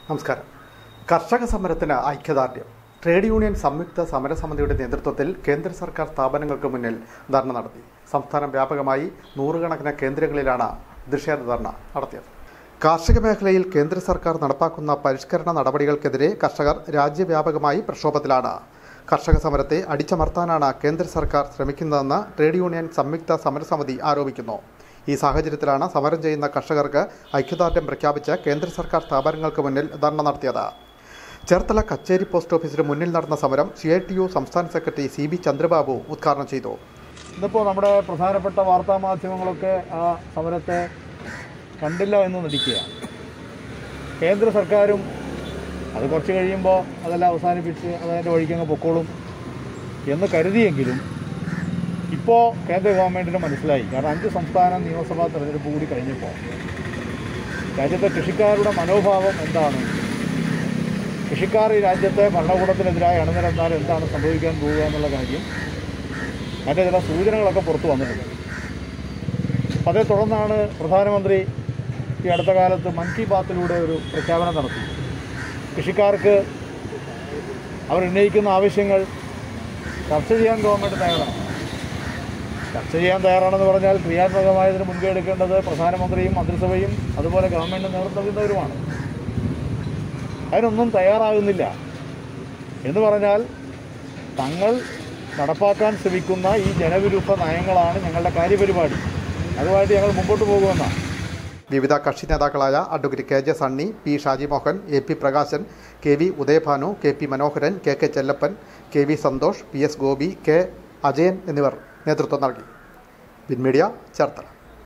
നമസ്കാരം കർഷക സമരത്തിന് ഐക്യദാർഢ്യം ട്രേഡ് യൂണിയൻ സംയുക്ത സമരസമിതിയുടെ നേതൃത്വത്തിൽ കേന്ദ്ര സർക്കാർ സ്ഥാപനങ്ങൾക്ക് മുന്നിൽ ധർണ നടത്തി സംസ്ഥാനം വ്യാപകമായി നൂറുകണക്കിന് കേന്ദ്രങ്ങളിലാണ് പ്രതിഷേധ ധർണ നടത്തിയത് കാർഷിക മേഖലയിൽ കേന്ദ്ര സർക്കാർ നടപ്പാക്കുന്ന പരിഷ്കരണ നടപടികൾക്കെതിരെ കർഷകർ രാജ്യവ്യാപകമായി പ്രക്ഷോഭത്തിലാണ് കർഷക സമരത്തെ അടിച്ചമർത്താനാണ് കേന്ദ്ര സർക്കാർ ശ്രമിക്കുന്നതെന്ന് ട്രേഡ് യൂണിയൻ സംയുക്ത സമരസമിതി ആരോപിക്കുന്നു ഈ സാഹചര്യത്തിലാണ് സമരം ചെയ്യുന്ന കർഷകർക്ക് ഐക്യദാർഢ്യം പ്രഖ്യാപിച്ച് കേന്ദ്ര സർക്കാർ സ്ഥാപനങ്ങൾക്ക് മുന്നിൽ ധർണ നടത്തിയത് ചേർത്തല കച്ചേരി പോസ്റ്റ് ഓഫീസിന് മുന്നിൽ നടന്ന സമരം സി ഐ ടി യു സംസ്ഥാന സെക്രട്ടറി സി ബി ചന്ദ്രബാബു ഉദ്ഘാടനം ചെയ്തു ഇന്നിപ്പോൾ നമ്മുടെ പ്രധാനപ്പെട്ട വാർത്താ മാധ്യമങ്ങളൊക്കെ ആ സമരത്തെ കണ്ടില്ല എന്ന് നടിക്കുകയാണ് കേന്ദ്ര സർക്കാരും അത് കുറച്ച് കഴിയുമ്പോൾ അതെല്ലാം അവസാനിപ്പിച്ച് അതതിൻ്റെ വഴിക്കങ്ങ് പൊക്കോളും എന്ന് കരുതിയെങ്കിലും ഇപ്പോൾ കേന്ദ്ര ഗവൺമെൻറ്റിന് മനസ്സിലായി കാരണം അഞ്ച് സംസ്ഥാന നിയമസഭാ തെരഞ്ഞെടുപ്പ് കൂടി കഴിഞ്ഞപ്പോൾ രാജ്യത്തെ കൃഷിക്കാരുടെ മനോഭാവം എന്താണ് കൃഷിക്കാർ ഈ രാജ്യത്തെ ഭരണകൂടത്തിനെതിരായി അണിനിരന്നാൽ എന്താണ് സംഭവിക്കാൻ പോവുക എന്നുള്ള കാര്യം അതിൻ്റെ ചില സൂചനകളൊക്കെ പുറത്തു വന്നിട്ടുണ്ട് അപ്പോൾ അതേ തുടർന്നാണ് പ്രധാനമന്ത്രി ഈ അടുത്ത കാലത്ത് മൻ കി ബാത്തിലൂടെ ഒരു പ്രഖ്യാപനം നടത്തി കൃഷിക്കാർക്ക് അവർ ഉന്നയിക്കുന്ന ആവശ്യങ്ങൾ ചർച്ച ചെയ്യാൻ ഗവൺമെൻറ് തയ്യാറാണ് ചർച്ച ചെയ്യാൻ തയ്യാറാണെന്ന് പറഞ്ഞാൽ ക്രിയാത്മകമായതിന് മുൻകൈ എടുക്കേണ്ടത് പ്രധാനമന്ത്രിയും മന്ത്രിസഭയും അതുപോലെ ഗവൺമെൻറ് നേതൃത്വം നൽകുന്നവരുമാണ് അതിനൊന്നും തയ്യാറാകുന്നില്ല എന്ന് പറഞ്ഞാൽ തങ്ങൾ നടപ്പാക്കാൻ ശ്രമിക്കുന്ന ഈ ജനവിരുദ്ധ നയങ്ങളാണ് ഞങ്ങളുടെ കാര്യപരിപാടി അതുമായിട്ട് ഞങ്ങൾ മുമ്പോട്ട് പോകുമെന്നാണ് വിവിധ കക്ഷി നേതാക്കളായ advocate K J Sunny P Shaji Mohan A P Prakashan K V Udayabhanu K P Manoharan K K Chellappan K V Santhosh P S Gopi K Ajayan എന്നിവർ നേതൃത്വം നൽകി വിൻമീഡിയ ചേർത്തല